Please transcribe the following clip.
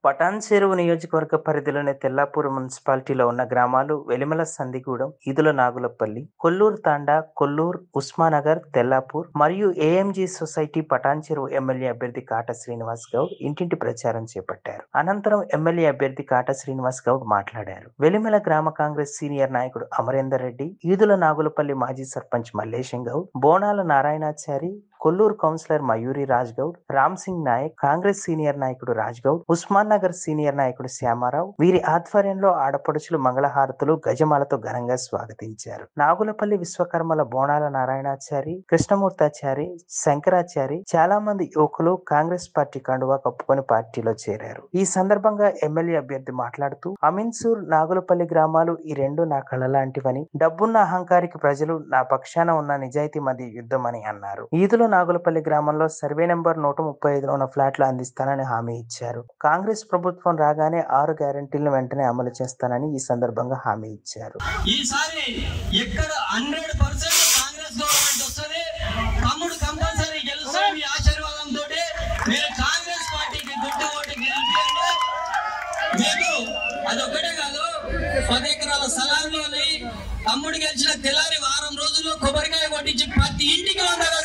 పటాన్ చెరువు నియోజకవర్గ పరిధిలోని తెల్లాపూర్ మున్సిపాలిటీలో ఉన్న గ్రామాలు వెలిమల సందిగూడెం ఈదుల నాగులపల్లి కొల్లూరు తాండా కొల్లూరు ఉస్మానగర్ తెల్లాపూర్ మరియు ఏఎంజీ సొసైటీ పటాన్ చెరువు ఎమ్మెల్యే అభ్యర్థి కాట శ్రీనివాస్ గౌడ్ ఇంటింటి ప్రచారం చేపట్టారు అనంతరం ఎమ్మెల్యే అభ్యర్థి కాట శ్రీనివాస్ గౌడ్ మాట్లాడారు వెలిమల గ్రామ కాంగ్రెస్ సీనియర్ నాయకుడు అమరేందర్ రెడ్డి ఈదుల నాగులపల్లి మాజీ సర్పంచ్ మల్లేశం గౌడ్ బోనాల నారాయణాచారి కొల్లూరు కౌన్సిలర్ మయూరి రాజ్ గౌడ్ రామ్ సింగ్ నాయక్ కాంగ్రెస్ సీనియర్ నాయకుడు రాజ్ గౌడ్ ఉస్మాన్ నగర్ సీనియర్ నాయకుడు శ్యామారావు వీరి ఆధ్వర్యంలో ఆడపడుచులు మంగళహారతులు గజమాలతో ఘనంగా స్వాగతించారు నాగులపల్లి విశ్వకర్మల బోనాల నారాయణాచారి కృష్ణమూర్తాచారి శంకరాచారి చాలా మంది యువకులు కాంగ్రెస్ పార్టీ కండువా కప్పుకొని పార్టీలో చేరారు ఈ సందర్భంగా ఎమ్మెల్యే అభ్యర్థి మాట్లాడుతూ అమిన్సూర్ నాగులపల్లి గ్రామాలు ఈ రెండు నా కళ లాంటివని డబ్బున్న అహంకారికి ప్రజలు నా పక్షాన ఉన్న నిజాయితీ మధ్య యుద్ధం అని అన్నారు ఈదుల నాగులపల్లి గ్రామంలో సర్వే నెంబర్ నూట ముప్పై ఐదులో ఉన్న ఫ్లాట్లు అందిస్తానని హామీ ఇచ్చారు కాంగ్రెస్ ప్రభుత్వం రాగానే ఆరు గ్యారంటీలను వెంటనే అమలు చేస్తానని ఈ సందర్భంగా హామీ ఇచ్చారు ఈసారి ఎక్కడ హండ్రెడ్ పర్సెంట్ కాంగ్రెస్ గవర్నమెంట్ వస్తుంది తమ్ముడు కంపల్సరీ గెలుస్తాడు మీ ఆశీర్వాదంతో మీరు కాంగ్రెస్ పార్టీకి గుడ్డు ఓటు గెలిపియండి మీకు అదొక్కటే కాదు పది ఎకరాల స్థలాల్లోని తమ్ముడు గెలిచిన తెల్లారి వారం రోజుల్లో కొబ్బరికాయ కొట్టించి ప్రతి ఇంటికి వంద